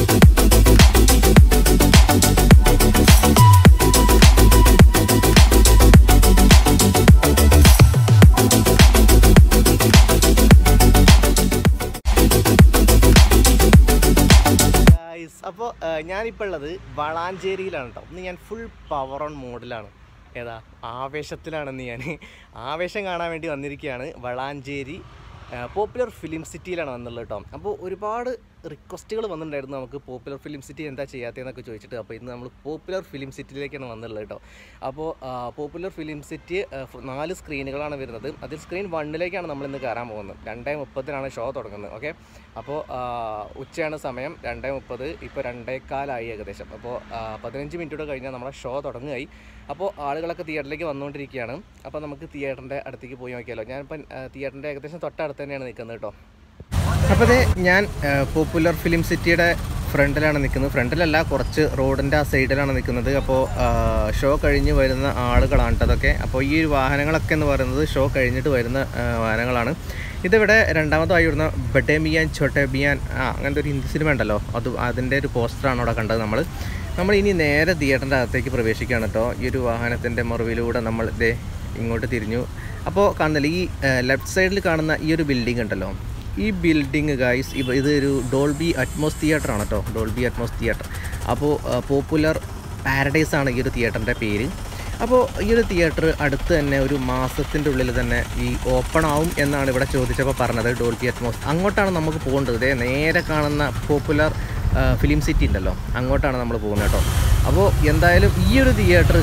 അപ്പോൾ ഞാനിപ്പോൾ ഉള്ളത് വളാഞ്ചേരിയിലാണ് കേട്ടോ ഇന്ന് ഞാൻ ഫുൾ പവർ ഓൺ മോഡിലാണ് ഏതാ ആവേശത്തിലാണെന്ന് ഞാൻ ആവേശം കാണാൻ വേണ്ടി വന്നിരിക്കുകയാണ് വളാഞ്ചേരി പോപ്പുലർ ഫിലിം സിറ്റിയിലാണ് വന്നുള്ളത് കേട്ടോ അപ്പോൾ ഒരുപാട് റിക്വസ്റ്റുകൾ വന്നിട്ടുണ്ടായിരുന്നു നമുക്ക് പോപ്പുലർ ഫിലിം സിറ്റി എന്താ ചെയ്യാത്തതെന്നൊക്കെ ചോദിച്ചിട്ട് അപ്പോൾ ഇന്ന് നമ്മൾ പോപ്പുലർ ഫിലിം സിറ്റിയിലേക്കാണ് വന്നുള്ളത് കേട്ടോ അപ്പോൾ പോപ്പുലർ ഫിലിം സിറ്റി നാല് സ്ക്രീനുകളാണ് വരുന്നത് അതിൽ സ്ക്രീൻ വണ്ണിലേക്കാണ് നമ്മൾ ഇന്ന് കയറാൻ പോകുന്നത് രണ്ടേ മുപ്പതിനാണ് ഷോ തുടങ്ങുന്നത് ഓക്കെ അപ്പോൾ ഉച്ചയാണ് സമയം രണ്ടേ മുപ്പത് ഇപ്പോൾ രണ്ടേക്കാലായി ഏകദേശം അപ്പോൾ പതിനഞ്ച് മിനിറ്റോടെ കഴിഞ്ഞാൽ നമ്മുടെ ഷോ തുടങ്ങുകയായി അപ്പോൾ ആളുകളൊക്കെ തിയേറ്ററിലേക്ക് വന്നുകൊണ്ടിരിക്കുകയാണ് അപ്പോൾ നമുക്ക് തിയേറ്ററിൻ്റെ അടുത്തേക്ക് പോയി നോക്കിയാലോ ഞാനിപ്പം തിയേറ്ററിൻ്റെ ഏകദേശം തൊട്ടടുത്ത് തന്നെയാണ് നിൽക്കുന്നത് കേട്ടോ അപ്പോൾ അതെ ഞാൻ പോപ്പുലർ ഫിലിം സിറ്റിയുടെ ഫ്രണ്ടിലാണ് നിൽക്കുന്നത് ഫ്രണ്ടിലല്ല കുറച്ച് റോഡിൻ്റെ ആ സൈഡിലാണ് നിൽക്കുന്നത് അപ്പോൾ ഷോ കഴിഞ്ഞ് വരുന്ന ആളുകളാണ് ട്ടോ അതൊക്കെ അപ്പോൾ ഈ ഒരു വാഹനങ്ങളൊക്കെ എന്ന് പറയുന്നത് ഷോ കഴിഞ്ഞിട്ട് വരുന്ന ആ, വാഹനങ്ങളാണ് ഇതിവിടെ രണ്ടാമതായി വരുന്ന ബഡേമിയാൻ ചോട്ടേബിയാൻ ആ അങ്ങനത്തെ ഒരു ഹിന്ദി സിനിമ ഉണ്ടല്ലോ അത് അതിൻ്റെ ഒരു പോസ്റ്ററാണ് അവിടെ കണ്ടത് നമ്മൾ നമ്മൾ ഇനി നേരെ തിയേറ്ററിൻ്റെ അകത്തേക്ക് പ്രവേശിക്കുകയാണ് കേട്ടോ ഈ ഒരു വാഹനത്തിൻ്റെ മറവിലൂടെ നമ്മൾ ഇതേ ഇങ്ങോട്ട് തിരിഞ്ഞു അപ്പോൾ കാണുന്നില്ല ഈ ലെഫ്റ്റ് സൈഡിൽ കാണുന്ന ഈ ഒരു ബിൽഡിംഗ് ഉണ്ടല്ലോ ഈ ബിൽഡിങ് ഗൈസ് ഇവ ഇതൊരു ഡോൾബി അറ്റ്മോസ് തിയേറ്റർ ആണ് കേട്ടോ ഡോൾബി അറ്റ്മോസ് തിയേറ്റർ അപ്പോൾ പോപ്പുലർ പാരഡൈസ് ആണ് ഈ ഒരു തിയേറ്ററിൻ്റെ പേര് അപ്പോൾ ഈ ഒരു തിയേറ്റർ അടുത്ത് തന്നെ ഒരു മാസത്തിൻ്റെ ഉള്ളിൽ തന്നെ ഈ ഓപ്പൺ ആവും എന്നാണ് ഇവിടെ ചോദിച്ചപ്പോൾ പറഞ്ഞത് ഡോൾബി അറ്റ്മോസ് അങ്ങോട്ടാണ് നമുക്ക് പോകേണ്ടത് ഇതേ നേരെ കാണുന്ന പോപ്പുലർ ഫിലിം സിറ്റി ഉണ്ടല്ലോ അങ്ങോട്ടാണ് നമ്മൾ പോകുന്നത് കേട്ടോ അപ്പോൾ എന്തായാലും ഈ ഒരു തിയേറ്റർ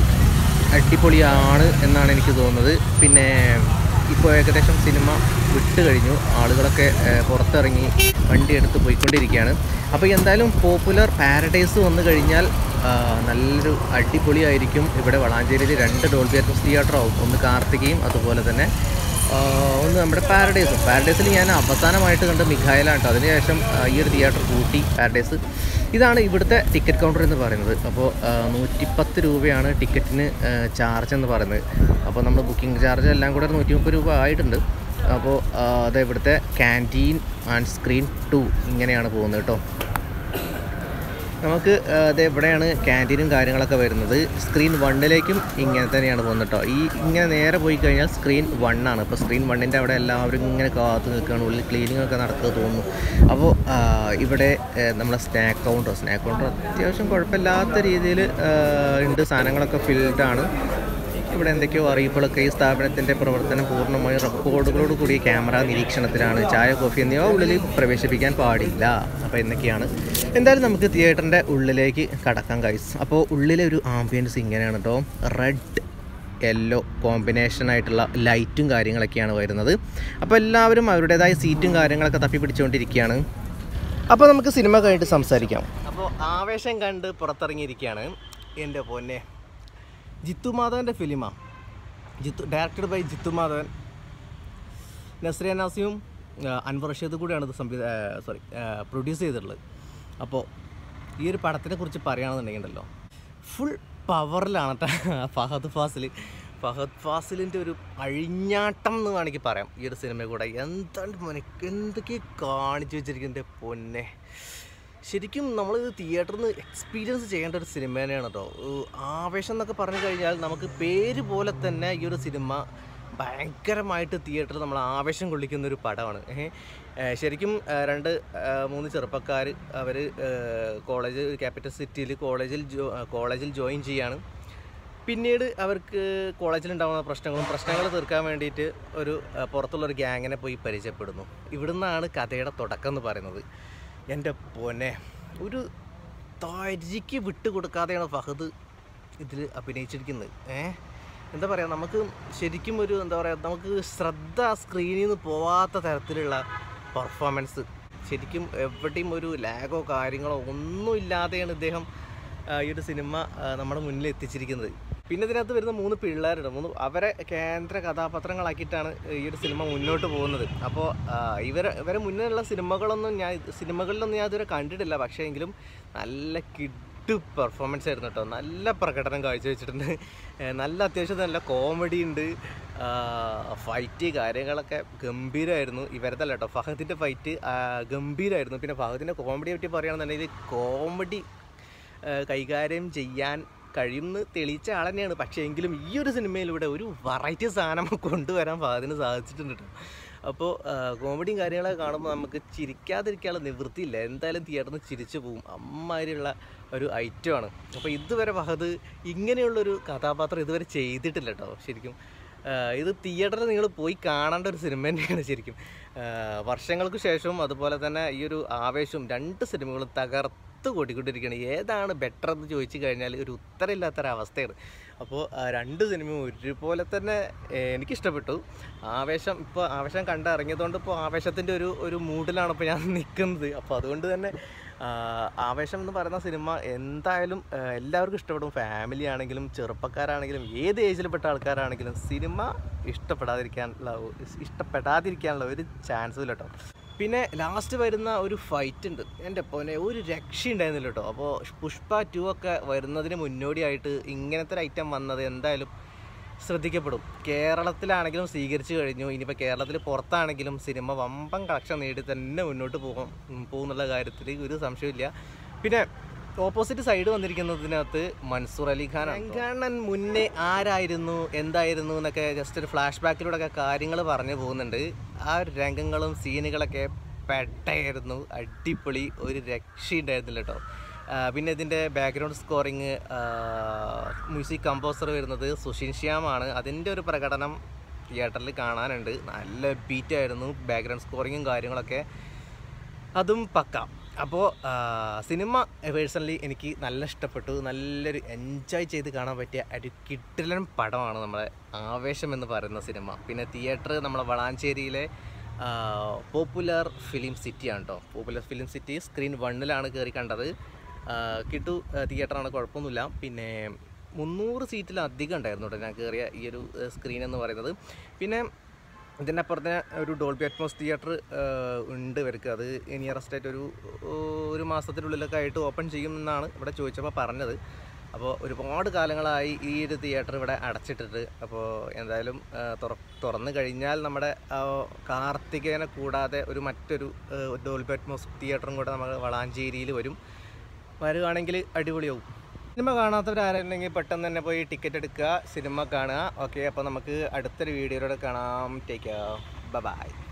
അടിപൊളിയാണ് എന്നാണ് എനിക്ക് തോന്നുന്നത് പിന്നെ ഇപ്പോൾ ഏകദേശം സിനിമ വിട്ട് കഴിഞ്ഞു ആളുകളൊക്കെ ഏഹ്, പുറത്തിറങ്ങി വണ്ടി എടുത്ത് പോയിക്കൊണ്ടിരിക്കുകയാണ് അപ്പോൾ എന്തായാലും പോപ്പുലർ പാരഡൈസ് വന്നു കഴിഞ്ഞാൽ ആ, നല്ലൊരു അടിപൊളിയായിരിക്കും ഇവിടെ വളാഞ്ചേരിയിൽ രണ്ട് ഡോൾബി അറ്റ്മോസ് തിയേറ്റർ ആവും ഒന്ന് കാർത്തികയും അതുപോലെ തന്നെ ആ, ഒന്ന് നമ്മുടെ പാരഡൈസും പാരഡൈസിൽ ഞാൻ അവസാനമായിട്ട് കണ്ട മിഖായലാണ് കേട്ടോ അതിനുശേഷം ആ, ഈ ഒരു തിയേറ്റർ കൂട്ടി പാരഡൈസ് ഇതാണ് ഇവിടുത്തെ ടിക്കറ്റ് കൗണ്ടർ എന്ന് പറയുന്നത് അപ്പോൾ നൂറ്റിപ്പത്ത് രൂപയാണ് ടിക്കറ്റിന് ചാർജ് എന്ന് പറയുന്നത് അപ്പോൾ നമ്മൾ ബുക്കിംഗ് ചാർജ് എല്ലാം കൂടെ നൂറ്റി മുപ്പത് രൂപ ആയിട്ടുണ്ട് അപ്പോൾ ആ, അത് ഇവിടുത്തെ ക്യാൻറ്റീൻ ആൻഡ് സ്ക്രീൻ ടു ഇങ്ങനെയാണ് പോകുന്നത് കേട്ടോ നമുക്ക് ആ, ദേ ഇവിടെയാണ് ക്യാൻറ്റീനും കാര്യങ്ങളൊക്കെ വരുന്നത് സ്ക്രീൻ വണ്ണിലേക്കും ഇങ്ങനെ തന്നെയാണ് പോകുന്നത് കേട്ടോ ഈ ഇങ്ങനെ നേരെ പോയി കഴിഞ്ഞാൽ സ്ക്രീൻ വണ്ണാണ് ഇപ്പോൾ സ്ക്രീൻ വണ്ണിൻ്റെ അവിടെ എല്ലാവരും ഇങ്ങനെ കാത്ത് നിൽക്കുകയാണ് ഉള്ളിൽ ക്ലീനിങ് ഒക്കെ നടക്കുക തോന്നുന്നു അപ്പോൾ ആ, ഇവിടെ ഏ, നമ്മളെ സ്നാക്ക് കൗണ്ടർ സ്നാക്ക് കൗണ്ടർ അത്യാവശ്യം കുഴപ്പമില്ലാത്ത രീതിയിൽ ഉണ്ട് സാധനങ്ങളൊക്കെ ഫിൽഡ് ആണ് ഇവിടെ എന്തൊക്കെയോ അറിയിപ്പുകളൊക്കെ ഈ സ്ഥാപനത്തിൻ്റെ പ്രവർത്തനം പൂർണ്ണമായും റെക്കോർഡുകളോട് കൂടിയ ക്യാമറ നിരീക്ഷണത്തിലാണ് ചായ കോഫി എന്നിവ ഉള്ളിൽ പ്രവേശിപ്പിക്കാൻ പാടില്ല അപ്പോൾ എന്നൊക്കെയാണ് എന്തായാലും നമുക്ക് തിയേറ്ററിൻ്റെ ഉള്ളിലേക്ക് കടക്കാം ഗൈസ് അപ്പോൾ ഉള്ളിലെ ഒരു ആംബിയൻസ് ഇങ്ങനെയാണ് കേട്ടോ റെഡ് യെല്ലോ കോമ്പിനേഷൻ ആയിട്ടുള്ള ലൈറ്റും കാര്യങ്ങളൊക്കെയാണ് വരുന്നത് അപ്പോൾ എല്ലാവരും അവരുടേതായ സീറ്റും കാര്യങ്ങളൊക്കെ തപ്പി പിടിച്ചുകൊണ്ടിരിക്കുകയാണ് അപ്പോൾ നമുക്ക് സിനിമ കഴിഞ്ഞിട്ട് സംസാരിക്കാം അപ്പോൾ ആവേശം കണ്ട് പുറത്തിറങ്ങിയിരിക്കുകയാണ് എൻ്റെ പൊന്നെ ജിത്തു മാധവൻ്റെ ഫിലിമാണ് ജിത്തു ഡയറക്റ്റഡ് ബൈ ജിത്തു മാധവൻ നസ്രിയ നാസിയും ആ, അൻവർ റഷീദ് കൂടിയാണ് ഇത് സംവിധ സോറി പ്രൊഡ്യൂസ് ചെയ്തിട്ടുള്ളത് അപ്പോൾ ഈ ഒരു പടത്തിനെ കുറിച്ച് പറയുകയാണെന്നുണ്ടെങ്കിൽ ഉണ്ടല്ലോ ഫുൾ പവറിലാണ് കേട്ടോ ഫഹദ് ഫാസിൽ ഫഹദ് ഫാസിലിൻ്റെ ഒരു അഴിഞ്ഞാട്ടം എന്ന് വേണമെങ്കിൽ പറയാം ഈ ഒരു സിനിമ കൂടെ എന്താണ് മോനെ എന്തൊക്കെ കാണിച്ചു വെച്ചിരിക്കുന്നത് പൊന്നെ ശരിക്കും നമ്മൾ തിയേറ്ററിൽ നിന്ന് എക്സ്പീരിയൻസ് ചെയ്യേണ്ട ഒരു സിനിമ തന്നെയാണ് കേട്ടോ ഏഹ് ആവേശം എന്നൊക്കെ പറഞ്ഞു കഴിഞ്ഞാൽ നമുക്ക് പേര് പോലെ തന്നെ ഈ ഒരു സിനിമ ഭയങ്കരമായിട്ട് തിയേറ്ററിൽ നമ്മൾ ആവേശം കൊള്ളിക്കുന്ന ഒരു പടമാണ് ഏഹ് ഏഹ് ശരിക്കും ഏഹ് രണ്ട് ഏഹ് മൂന്ന് ചെറുപ്പക്കാർ അവർ കോളേജ് ക്യാപിറ്റൽ സിറ്റിയിൽ കോളേജിൽ ജോ കോളേജിൽ ജോയിൻ ചെയ്യാണ് പിന്നീട് അവർക്ക് കോളേജിലുണ്ടാകുന്ന പ്രശ്നങ്ങളും പ്രശ്നങ്ങൾ തീർക്കാൻ വേണ്ടിയിട്ട് ഒരു ഏഹ് പുറത്തുള്ളൊരു ഗ്യാങ്ങിനെ പോയി പരിചയപ്പെടുന്നു ഇവിടുന്നാണ് കഥയുടെ തുടക്കം എന്ന് പറയുന്നത് എൻ്റെ പൊന്നെ ഒരു തരിക്ക് വിട്ടുകൊടുക്കാതെയാണ് ഫഹദ് ഇതിൽ അഭിനയിച്ചിരിക്കുന്നത് ഏ എന്താ പറയുക നമുക്ക് ശരിക്കും ഒരു എന്താ പറയുക നമുക്ക് ശ്രദ്ധ സ്ക്രീനിൽ നിന്ന് പോവാത്ത തരത്തിലുള്ള പെർഫോമൻസ് ശരിക്കും എവിടെയും ഒരു ലാഗോ കാര്യങ്ങളോ ഒന്നും ഇല്ലാതെയാണ് ഇദ്ദേഹം ആ, ഈ ഒരു സിനിമ ആ, നമ്മുടെ മുന്നിൽ എത്തിച്ചിരിക്കുന്നത് പിന്നെ ഇതിനകത്ത് വരുന്ന മൂന്ന് പിള്ളേരുണ്ട് മൂന്ന് അവരെ കേന്ദ്ര കഥാപാത്രങ്ങളാക്കിയിട്ടാണ് ഈ ഒരു സിനിമ മുന്നോട്ട് പോകുന്നത് അപ്പോൾ ഇവരെ ഇവരെ മുന്നിലുള്ള സിനിമകളൊന്നും ഞാൻ സിനിമകളിലൊന്നും ഞാൻ ഇതുവരെ കണ്ടിട്ടില്ല പക്ഷേ എങ്കിലും നല്ല കിഡ് പെർഫോമൻസ് ആയിരുന്നു കേട്ടോ നല്ല പ്രകടനം കാഴ്ചവെച്ചിട്ടുണ്ട് ഏഹ് നല്ല അത്യാവശ്യം നല്ല കോമഡി ഉണ്ട് ഫൈറ്റ് കാര്യങ്ങളൊക്കെ ഗംഭീരമായിരുന്നു ഇവരതല്ല കേട്ടോ ഫഹദിൻ്റെ ഫൈറ്റ് ഗംഭീരമായിരുന്നു പിന്നെ ഫഹദിൻ്റെ കോമഡിയെ പറ്റി പറയുകയാണെന്നുണ്ടെങ്കിൽ കോമഡി കൈകാര്യം ചെയ്യാൻ കഴിയുമെന്ന് തെളിയിച്ച ആൾ തന്നെയാണ് പക്ഷേ എങ്കിലും ഈ ഒരു സിനിമയിലൂടെ ഒരു വെറൈറ്റി സാധനം കൊണ്ടുവരാൻ ഫഹദിന് സാധിച്ചിട്ടുണ്ട് കേട്ടോ അപ്പോൾ കോമഡിയും കാര്യങ്ങളൊക്കെ കാണുമ്പോൾ നമുക്ക് ചിരിക്കാതിരിക്കാനുള്ള നിവൃത്തിയില്ല എന്തായാലും തിയേറ്ററിൽ നിന്ന് ചിരിച്ചു പോകും അമ്മാതിരിയുള്ള ഒരു ഐറ്റമാണ് അപ്പോൾ ഇതുവരെ ഫഹദ് ഇങ്ങനെയുള്ളൊരു കഥാപാത്രം ഇതുവരെ ചെയ്തിട്ടില്ല കേട്ടോ ശരിക്കും ആ, ഇത് തിയേറ്ററിൽ നിങ്ങൾ പോയി കാണേണ്ട ഒരു സിനിമ തന്നെയാണ് ശരിക്കും ആ, വർഷങ്ങൾക്ക് ശേഷവും അതുപോലെ തന്നെ ഈ ഒരു ആവേശവും രണ്ട് സിനിമകളും തകർത്ത് കൂട്ടിക്കൊണ്ടിരിക്കുകയാണ് ഏതാണ് ബെറ്റർ എന്ന് ചോദിച്ചു കഴിഞ്ഞാൽ ഒരു ഉത്തരമില്ലാത്തൊരവസ്ഥയാണ് അപ്പോൾ ആ, രണ്ട് സിനിമയും ഒരുപോലെ തന്നെ ഏ, എനിക്കിഷ്ടപ്പെട്ടു ആവേശം ഇപ്പോൾ ആവേശം കണ്ടിറങ്ങിയതുകൊണ്ട് ഇപ്പോൾ ആവേശത്തിൻ്റെ ഒരു ഒരു മൂഡിലാണ് ഇപ്പോൾ ഞാൻ നിൽക്കുന്നത് അപ്പോൾ അതുകൊണ്ട് തന്നെ ആ, ആവേശം എന്ന് പറയുന്ന സിനിമ എന്തായാലും ആ, എല്ലാവർക്കും ഇഷ്ടപ്പെടും ഫാമിലി ആണെങ്കിലും ചെറുപ്പക്കാരാണെങ്കിലും ഏത് ഏജിൽപ്പെട്ട ആൾക്കാരാണെങ്കിലും സിനിമ ഇഷ്ടപ്പെടാതിരിക്കാനുള്ള ഒ- ഇഷ്ടപ്പെടാതിരിക്കാനുള്ള ഒരു ചാൻസും ഇല്ല കേട്ടോ പിന്നെ ലാസ്റ്റ് വരുന്ന ഒരു ഫൈറ്റ് ഉണ്ട് എൻ്റെ പോനെ ഒരു രക്ഷ ഉണ്ടായിരുന്നില്ല കേട്ടോ അപ്പോൾ പുഷ്പ ടു ഒക്കെ വരുന്നതിന് മുന്നോടിയായിട്ട് ഇങ്ങനത്തെ ഒരു ഐറ്റം വന്നത് എന്തായാലും ശ്രദ്ധിക്കപ്പെടും കേരളത്തിലാണെങ്കിലും സ്വീകരിച്ചു കഴിഞ്ഞു ഇനിയിപ്പോൾ കേരളത്തിൽ പുറത്താണെങ്കിലും സിനിമ വമ്പൻ കളക്ഷൻ നേടി തന്നെ മുന്നോട്ട് പോകും ഉം, പോകുന്നുള്ള കാര്യത്തിൽ ഒരു സംശയമില്ല പിന്നെ ഓപ്പോസിറ്റ് സൈഡ് വന്നിരിക്കുന്നതിനകത്ത് മൻസൂർ അലി ഖാൻ രംഗാണ്ണൻ മുന്നേ ആരായിരുന്നു എന്തായിരുന്നു എന്നൊക്കെ ജസ്റ്റ് ഒരു ഫ്ലാഷ് ബാക്കിലൂടെ ഒക്കെ കാര്യങ്ങൾ പറഞ്ഞു പോകുന്നുണ്ട് ആ ഒരു രംഗങ്ങളും സീനുകളൊക്കെ പെട്ടായിരുന്നു അടിപൊളി ഒരു രക്ഷയുണ്ടായിരുന്നില്ല കേട്ടോ ആ, പിന്നെ ഇതിൻ്റെ ബാക്ക്ഗ്രൗണ്ട് സ്കോറിങ് മ്യൂസിക് കമ്പോസർ വരുന്നത് സുഷിൻ ശ്യാമാണ് അതിൻ്റെ ഒരു പ്രകടനം തിയേറ്ററിൽ കാണാനുണ്ട് നല്ല ബീറ്റായിരുന്നു ബാക്ക്ഗ്രൗണ്ട് സ്കോറിങ്ങും കാര്യങ്ങളൊക്കെ അതും പക്ക അപ്പോൾ സിനിമ പേഴ്സണലി എനിക്ക് നല്ല ഇഷ്ടപ്പെട്ടു നല്ലൊരു എൻജോയ് ചെയ്ത് കാണാൻ പറ്റിയ ഒരു കിട്ടിലൻ പടമാണ് നമ്മളെ ആവേശം എന്ന് പറയുന്ന സിനിമ പിന്നെ തിയേറ്റർ നമ്മളെ വളാഞ്ചേരിയിലെ പോപ്പുലർ ഫിലിം സിറ്റിയാണ് കേട്ടോ പോപ്പുലർ ഫിലിം സിറ്റി സ്ക്രീൻ വണ്ണിലാണ് കയറി കണ്ടത് ആ, കിട്ടു തിയേറ്ററാണ് കുഴപ്പമൊന്നുമില്ല പിന്നെ മുന്നൂറ് സീറ്റിലധികം ഉണ്ടായിരുന്നു കേട്ടോ ഞാൻ കയറിയ ഈ ഒരു സ്ക്രീൻ എന്ന് പറയുന്നത് പിന്നെ ഇതിൻ്റെ അപ്പുറത്തെ ഒരു ഡോൾബി അറ്റ്മോസ് തിയേറ്റർ ഉണ്ട് ഇവർക്ക് അത് നിയറസ്റ്റ് ആയിട്ട് ഒരു ഒരു മാസത്തിനുള്ളിലൊക്കെ ആയിട്ട് ഓപ്പൺ ചെയ്യും എന്നാണ് ഇവിടെ ചോദിച്ചപ്പോൾ പറഞ്ഞത് അപ്പോൾ ഒരുപാട് കാലങ്ങളായി ഈ ഒരു തിയേറ്റർ ഇവിടെ അടച്ചിട്ടിട്ട് അപ്പോൾ എന്തായാലും ആ, തുറ തുറന്നു കഴിഞ്ഞാൽ നമ്മുടെ ആ, കാർത്തികേയനെ കൂടാതെ ഒരു മറ്റൊരു ഡോൾബി അറ്റ്മോസ് തിയേറ്ററും കൂടെ നമ്മൾ വളാഞ്ചേരിയിൽ വരും വരുവാണെങ്കിൽ അടിപൊളിയാവും സിനിമ കാണാത്തവരാരുണ്ടെങ്കിൽ പെട്ടെന്ന് തന്നെ പോയി ടിക്കറ്റ് എടുക്കുക സിനിമ കാണുക ഓക്കെ അപ്പോൾ നമുക്ക് അടുത്തൊരു വീഡിയോയിലൂടെ കാണാം ടേക്ക് ബൈ